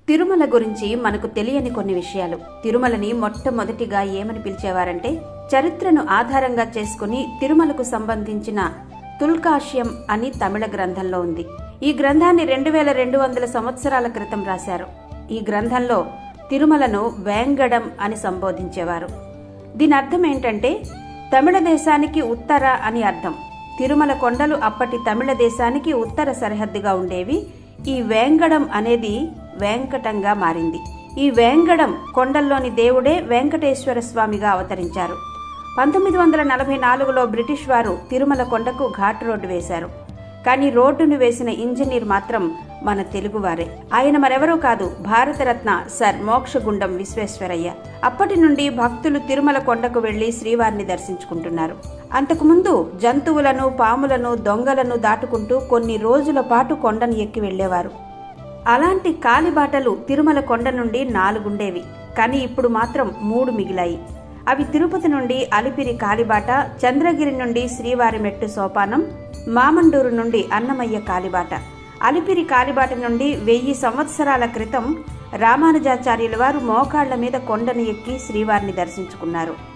తిరుమల గురించి మనకు తెలియని కొన్ని విషయాలు తిరుమలని మొట్టమొదటిగా ఏమని పిలిచేవారంటే చరిత్రను ఆధారంగా చేసుకుని తిరుమలకు సంబంధించిన తుల్కాష్యం అని తమిళ గ్రంథంలో ఉంది ఈ గ్రంథాన్ని రెండు వేల రెండు వందల సంవత్సరాల క్రితం రాశారు ఈ గ్రంథంలో తిరుమలను వేంగడం అని సంబోధించేవారు దీని అర్థం ఏంటంటే తమిళ దేశానికి ఉత్తర అని అర్థం తిరుమల కొండలు అప్పటి తమిళ దేశానికి ఉత్తర సరిహద్దుగా ఉండేవి ఈ వేంగడం అనేది వేంకటంగా మారింది ఈ వేంగడం కొండల్లోని దేవుడే వెంకటేశ్వర స్వామిగా అవతరించారు పంతొమ్మిది వందల నలభై నాలుగులో బ్రిటిష్ వారు తిరుమల కొండకు ఘాట్ రోడ్డు వేశారు కానీ రోడ్డును వేసిన ఇంజనీర్ మాత్రం మన తెలుగువారే ఆయన మరెవరూ కాదు భారతరత్న సర్ మోక్షగుండం విశ్వేశ్వరయ్య అప్పటి నుండి భక్తులు తిరుమల కొండకు వెళ్లి శ్రీవారిని దర్శించుకుంటున్నారు అంతకుముందు జంతువులను పాములను దొంగలను దాటుకుంటూ కొన్ని రోజుల పాటు కొండను ఎక్కి వెళ్లేవారు అలాంటి కాలిబాటలు తిరుమల కొండ నుండి నాలుగుండేవి కానీ ఇప్పుడు మాత్రం మూడు మిగిలాయి అవి తిరుపతి నుండి అలిపిరి కాలిబాట చంద్రగిరి నుండి శ్రీవారి మెట్టు సోపానం మామండూరు నుండి అన్నమయ్య కాలిబాట అలిపిరి కాలిబాట నుండి వెయ్యి సంవత్సరాల క్రితం రామానుజాచార్యుల వారు మోకాళ్ల మీద కొండను ఎక్కి శ్రీవారిని దర్శించుకున్నారు